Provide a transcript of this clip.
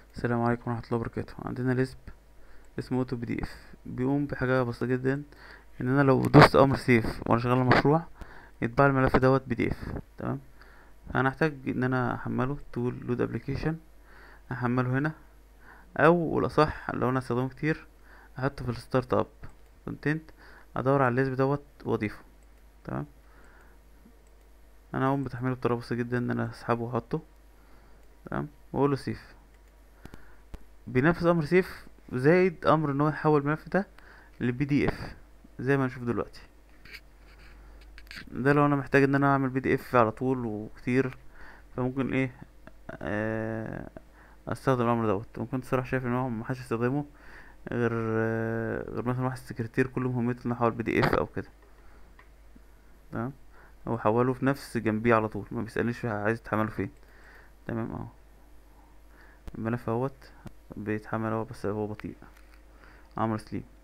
السلام عليكم ورحمة الله وبركاته عندنا ليسب اسمه اوتو بي دي اف بيقوم بحاجة بسيطة جدا ان انا لو دوست امر سيف وانا شغال على المشروع يطبع الملف دوت بي دي اف تمام فانا هحتاج ان انا احمله تول لود ابلكيشن احمله هنا او الاصح لو انا استخدمه كتير احطه في الستارت اب كونتنت ادور على الليسب دوت واضيفه تمام انا هقوم بتحميله بطريقة بسيطة جدا ان انا اسحبه واحطه تمام واقوله سيف بينفذ امر سيف زائد امر ان هو يحول الملف ده لبي دي اف زي ما نشوف دلوقتي ده لو انا محتاج ان انا اعمل بي دي اف على طول وكتير فممكن ايه آه، استخدم الامر دوت ممكن الصراحه شايف ان هو محدش يستخدمه غير آه، غير مثلا واحد سكرتير كل مهمته انه يحول بي دي اف او كده تمام هو حوله في نفس جنبيه على طول ما بيسألنيش عايز تحمله فين تمام اهو الملف اهوت بيتحمل اهو بس هو بطيء عمرو سليم